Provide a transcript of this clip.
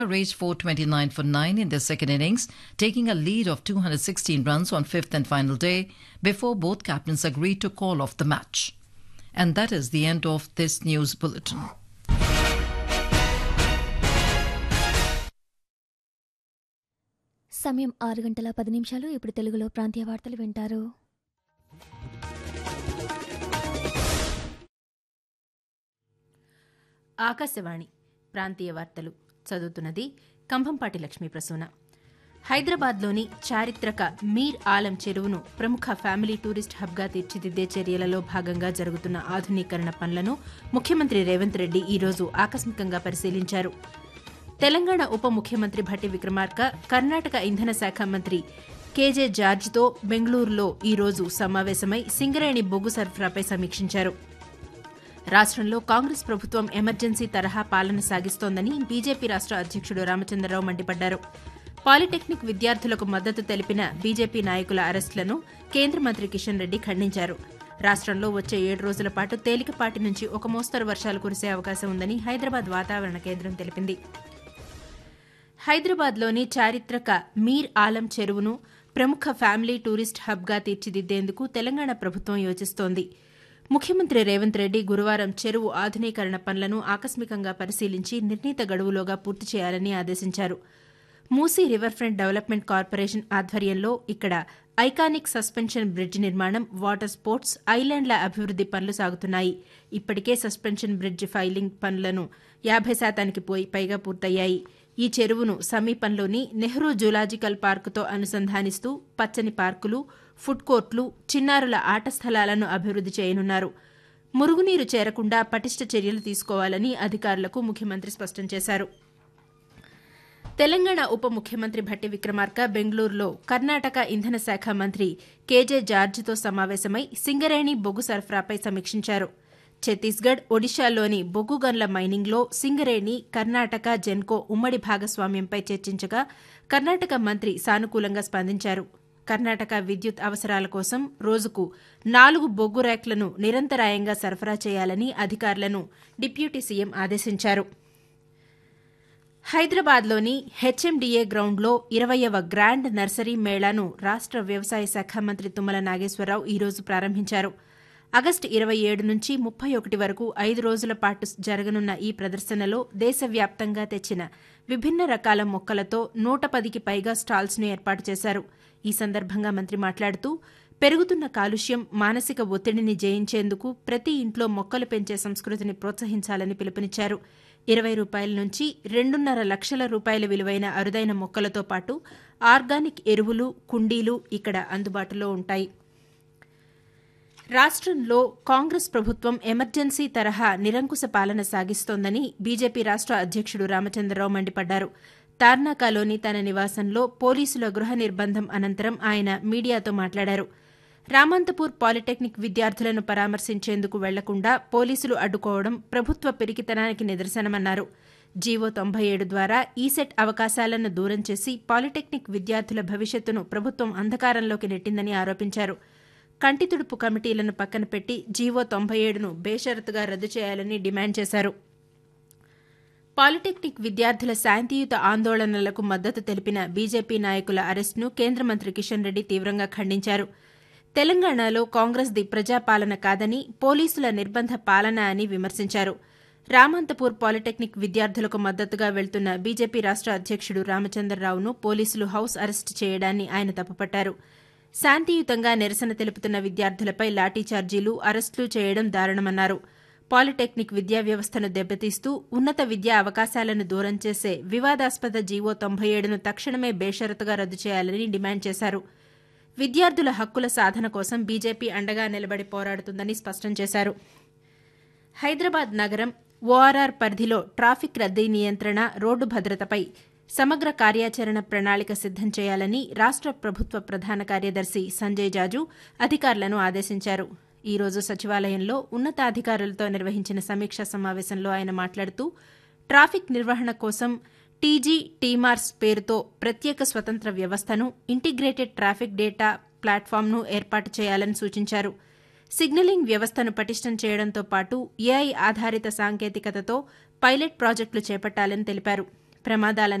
raced 429 for 9 in their second innings, taking a lead of 216 runs on fifth and final day before both captains agreed to call off the match. And that is the end of this news bulletin. సమయం ఆరు గంటల పది నిమిషాలు ఇప్పుడు తెలుగులో ప్రాంతీయ వార్తలు వింటారు ఆకాశవాణి ప్రాంతీయ వార్తలు చదువుతున్నది కంభంపాటి లక్ష్మీ ప్రసూన హైదరాబాద్లోని చారిత్రక మీర్ ఆలం చెరువును ప్రముఖ ఫ్యామిలీ టూరిస్ట్ హబ్గా తీర్చిదిద్దే చర్యలలో భాగంగా జరుగుతున్న ఆధునీకరణ పనులను ముఖ్యమంత్రి రేవంత్ రెడ్డి ఈరోజు ఆకస్మికంగా పరిశీలించారు తెలంగాణ ఉప ముఖ్యమంత్రి భట్టి విక్రమార్క కర్ణాటక ఇంధన శాఖ మంత్రి కేజే జార్జ్తో బెంగళూరులో ఈరోజు సమావేశమై సింగరేణి బొగ్గు సరఫరాపై సమీక్షించారు రాష్ట్రంలో కాంగ్రెస్ ప్రభుత్వం ఎమర్జెన్సీ తరహా పాలన సాగిస్తోందని బీజేపీ రాష్ట్ర అధ్యక్షుడు రామచంద్రరావు మండిపడ్డారు పాలిటెక్నిక్ విద్యార్థులకు మద్దతు తెలిపిన బీజేపీ నాయకుల అరెస్టులను కేంద్ర మంత్రి కిషన్ రెడ్డి ఖండించారు రాష్ట్రంలో వచ్చే ఏడు రోజుల పాటు తేలికపాటి నుంచి ఒక మోస్తరు వర్షాలు కురిసే అవకాశం ఉందని హైదరాబాద్ వాతావరణ కేంద్రం తెలిపింది హైదరాబాద్లోని చారిత్రక మీర్ ఆలం చెరువును ప్రముఖ ఫ్యామిలీ టూరిస్ట్ హబ్గా తీర్చిదిద్దేందుకు తెలంగాణ ప్రభుత్వం యోచిస్తోంది ముఖ్యమంత్రి రేవంత్ రెడ్డి గురువారం చెరువు ఆధునీకరణ పనులను ఆకస్మికంగా పరిశీలించి నిర్ణీత గడువులోగా పూర్తి చేయాలని ఆదేశించారు Musi river front development corporation ఆధ్వర్యంలో ఇక్కడ ఐకానిక్ సస్పెన్షన్ బ్రిడ్జ్ నిర్మాణం వాటర్ స్పోర్ట్స్ ఐలాండ్ల అభివృద్ది పనులు సాగుతున్నాయి ఇప్పటికే సస్పెన్షన్ బ్రిడ్జ్ ఫైలింగ్ పనులను యాభై శాతానికి పోయి పైగా పూర్తయ్యాయి ఈ చెరువును సమీపంలోని నెహ్రూ జూలాజికల్ పార్కుతో అనుసంధానిస్తూ పచ్చని పార్కులు ఫుడ్ కోర్టులు చిన్నారుల ఆట స్థలాలను అభివృద్ది చేయనున్నారు మురుగునీరు చేరకుండా పటిష్ట చర్యలు తీసుకోవాలని అధికారులకు ముఖ్యమంత్రి స్పష్టం చేశారు తెలంగాణ ఉప ముఖ్యమంత్రి భట్టి విక్రమార్క బెంగళూరులో కర్ణాటక ఇంధన శాఖ మంత్రి కేజే జార్జ్తో సమావేశమై సింగరేణి బొగ్గు సరఫరాపై సమీక్షించారు ఛత్తీస్గఢ్ ఒడిశాలోని బొగ్గు గన్ల మైనింగ్లో సింగరేణి కర్ణాటక జెన్కో ఉమ్మడి భాగస్వామ్యంపై చర్చించగా కర్ణాటక మంత్రి సానుకూలంగా స్పందించారు కర్ణాటక విద్యుత్ అవసరాల కోసం రోజుకు నాలుగు బొగ్గు ర్యాక్లను నిరంతరాయంగా సరఫరా చేయాలని అధికారులను డిప్యూటీ సీఎం ఆదేశించారు హైదరాబాద్లోని హెచ్ఎండిఏ గ్రౌండ్లో ఇరవయవ గ్రాండ్ నర్సరీ మేళాను రాష్ట్ర వ్యవసాయ శాఖ మంత్రి తుమ్మల నాగేశ్వరరావు ఈరోజు ప్రారంభించారు ఆగస్టు ఇరవై ఏడు నుంచి ముప్పై ఒకటి వరకు ఐదు రోజుల పాటు జరగనున్న ఈ ప్రదర్శనలో దేశవ్యాప్తంగా తెచ్చిన విభిన్న రకాల మొక్కలతో నూట పదికి పైగా స్టాల్స్ను ఏర్పాటు చేశారు ఈ సందర్భంగా మంత్రి మాట్లాడుతూ పెరుగుతున్న కాలుష్యం మానసిక ఒత్తిడిని జయించేందుకు ప్రతి ఇంట్లో మొక్కలు పెంచే సంస్కృతిని ప్రోత్సహించాలని పిలుపునిచ్చారు ఇరవై రూపాయల నుంచి రెండున్నర లక్షల రూపాయల విలువైన అరుదైన మొక్కలతో పాటు ఆర్గానిక్ ఎరువులు కుండీలు ఇక్కడ అందుబాటులో ఉంటాయి రాష్ట్రంలో కాంగ్రెస్ ప్రభుత్వం ఎమర్జెన్సీ తరహా నిరంకుశ పాలన సాగిస్తోందని బీజేపీ రాష్ట్ర అధ్యక్షుడు రామచంద్రరావు మండిపడ్డారు తార్నాకాలోని తన నివాసంలో పోలీసుల గృహ నిర్బంధం అనంతరం ఆయన మీడియాతో మాట్లాడారు రామంతపూర్ పాలిటెక్నిక్ విద్యార్థులను పరామర్శించేందుకు వెళ్లకుండా పోలీసులు అడ్డుకోవడం ప్రభుత్వ పెరిగితనానికి నిదర్శనమన్నారు జీవో తొంభై ఏడు ద్వారా ఈసెట్ అవకాశాలను దూరం చేసి పాలిటెక్నిక్ విద్యార్థుల భవిష్యత్తును ప్రభుత్వం అంధకారంలోకి నెట్టిందని ఆరోపించారు కంటితుడుపు కమిటీలను పక్కన పెట్టి జీవో తొంభై ఏడును బేషరతుగా రద్దు చేయాలని డిమాండ్ చేశారు పాలిటెక్నిక్ విద్యార్థుల శాంతియుత ఆందోళనలకు మద్దతు తెలిపిన బీజేపీ నాయకుల అరెస్టును కేంద్ర మంత్రి కిషన్ రెడ్డి తీవ్రంగా ఖండించారు తెలంగాణలో కాంగ్రెస్ది ప్రజాపాలన కాదని పోలీసుల నిర్బంధ పాలన అని విమర్శించారు రామంతపూర్ పాలిటెక్నిక్ విద్యార్థులకు మద్దతుగా వెళ్తున్న బీజేపీ రాష్ట్ర అధ్యక్షుడు రామచంద్రరావును పోలీసులు హౌస్ అరెస్టు చేయడాన్ని ఆయన తప్పుపట్టారు శాంతియుతంగా నిరసన తెలుపుతున్న విద్యార్థులపై లాఠీచార్జీలు అరెస్టులు చేయడం దారుణమన్నారు పాలిటెక్నిక్ విద్యా వ్యవస్థను దెబ్బతీస్తూ ఉన్నత విద్యా అవకాశాలను దూరం చేసే వివాదాస్పద జీవో తొంభై ఏడును తక్షణమే బేషరతుగా రద్దు చేయాలని డిమాండ్ చేశారు విద్యార్థుల హక్కుల సాధన కోసం బీజేపీ అండగా నిలబడి పోరాడుతుందని స్పష్టం చేశారు హైదరాబాద్ నగరం ఓఆర్ఆర్ పరిధిలో ట్రాఫిక్ రద్దీ నియంత్రణ రోడ్డు భద్రతపై సమగ్ర కార్యాచరణ ప్రణాళిక సిద్దం చేయాలని రాష్ట్ర ప్రభుత్వ ప్రధాన కార్యదర్శి సంజయ్ జాజు అధికారులను ఆదేశించారు ఈ రోజు సచివాలయంలో ఉన్నతాధికారులతో నిర్వహించిన సమీక్షా సమావేశంలో ఆయన మాట్లాడుతూ ట్రాఫిక్ నిర్వహణ కోసం టీజీ టీమార్స్ పేరుతో ప్రత్యేక స్వతంత్ర వ్యవస్థను ఇంటిగ్రేటెడ్ ట్రాఫిక్ డేటా ప్లాట్ఫామ్ను ఏర్పాటు చేయాలని సూచించారు సిగ్నలింగ్ వ్యవస్థను పటిష్టం చేయడంతో పాటు ఏఐ ఆధారిత సాంకేతికతతో పైలట్ ప్రాజెక్టులు చేపట్టాలని తెలిపారు ప్రమాదాల